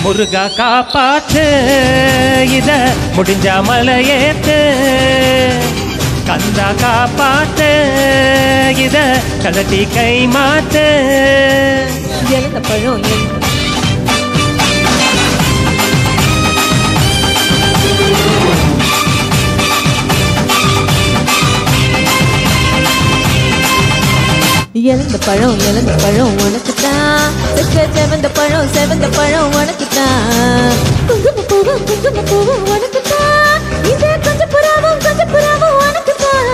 முருகா காப்பாத்து இத முடிஞ்ச மலையேத்து கந்தா காப்பாத்து இத கலட்டி கை மாத்து எழுந்த பழம் எழுந்த எழுந்த பழம் எழுந்த பழம் உனக்கு தான் செக்க செவந்த பழம் செவந்த பழம் உனக்கு தான் குங்கும பூவும் குங்கும பூவும் உனக்கு தான் இந்த கொஞ்சம் புறாவும் கொஞ்சம் புறாவும் உனக்கு தான்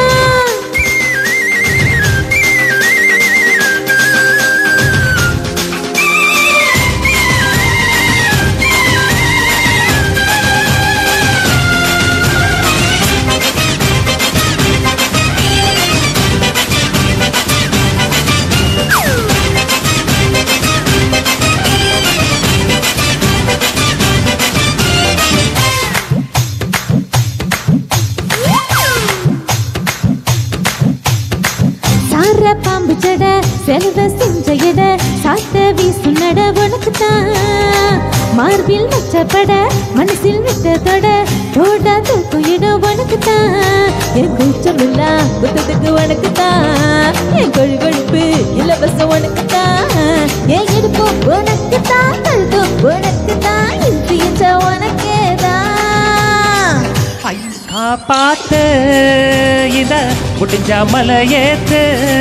சார பாம்பு ஜட செலவ செஞ்ச எட சாத்த வீசு நட உனக்கு தான் மார்பில் மச்சப்பட மனசில் விட்ட தொட தோட தூக்கு இடம் உனக்கு தான் என் கூச்சம் இல்ல குத்தத்துக்கு உனக்கு தான் என் கொழு கொழுப்பு இலவசம் உனக்கு தான் என் இடுப்பு உனக்கு தான் கழுதும் உனக்கு தான் இழுத்து உனக்கே தான் ஐ காப்பாத்து இத முடிஞ்ச மலையேத்து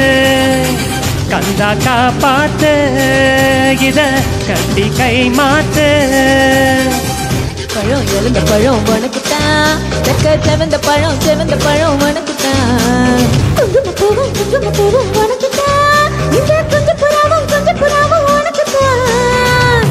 கந்தா காப்பாத்து இத கட்டி கை மாத்து பழம் எழுந்த பழம் உனக்கு தான் செக்க செவந்த பழம் செவந்த பழம் உனக்கு தான் குங்கும பூவும் குங்கும பூவும் உனக்கு தான் இந்த கொஞ்சம் புறாவும் கொஞ்சம் புறாவும் உனக்கு தான்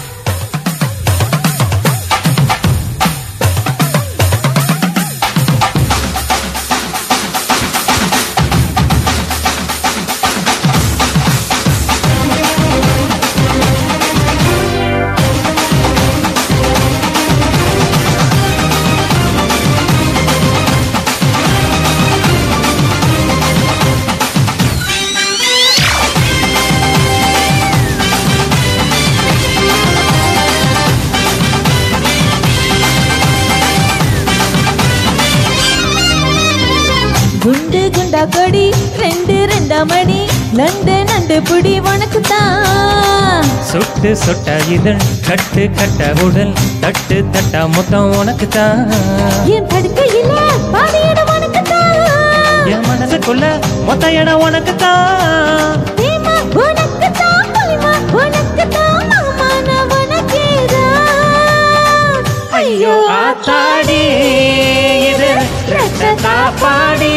குண்டு குண்டா கொடி ரெண்டு ரெண்டா மணி நண்டு நண்டு புடி உனக்கு தான் சுட்டு சொட்ட இதழ் கட்டு கட்ட உடல் தட்டு தட்ட மொத்தம் உனக்கு தான் என் படுக்கையில பாதியிடம் உனக்கு தான் என் மனசுக்குள்ள மொத்த இடம் உனக்கு தான் தேமா உனக்கு தான் புலிமா உனக்கு தான் மாமான உனக்கேதான் ஐயோ ஆத்தாடி இது ரெட்ட தாப்பாடி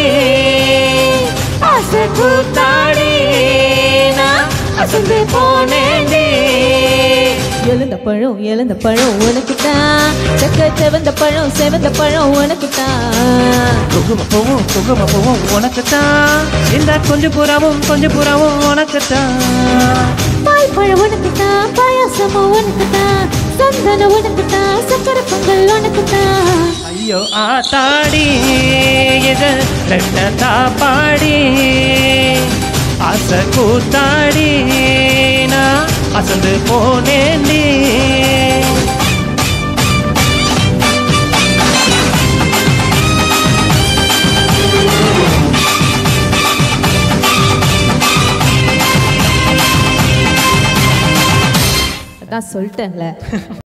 ஆசை கூத்தாடி நான் அசந்து போனேண்டி எழுந்த பழம் எழுந்த பழம் உனக்கு தான் செக்க செவந்த பழம் செவந்த பழம் உனக்கு தான் குங்கும பூவும் குங்கும பூவும் உனக்கு தான் இந்த கொஞ்சம் புறாவும் கொஞ்சம் புறாவும் உனக்கு தான் பால் பழம் உனக்கு தான் பாயாசமும் உனக்கு தான் சந்தனம் உனக்கு தான் சக்கரை பொங்கல் உனக்கு தான் ஐயோ ஆத்தாடி இது ரெட்ட தாப்பாடி ஆசை கூத்தாடி நான் அசந்து போனேண்டி அதான் சொல்லிட்டேன்ல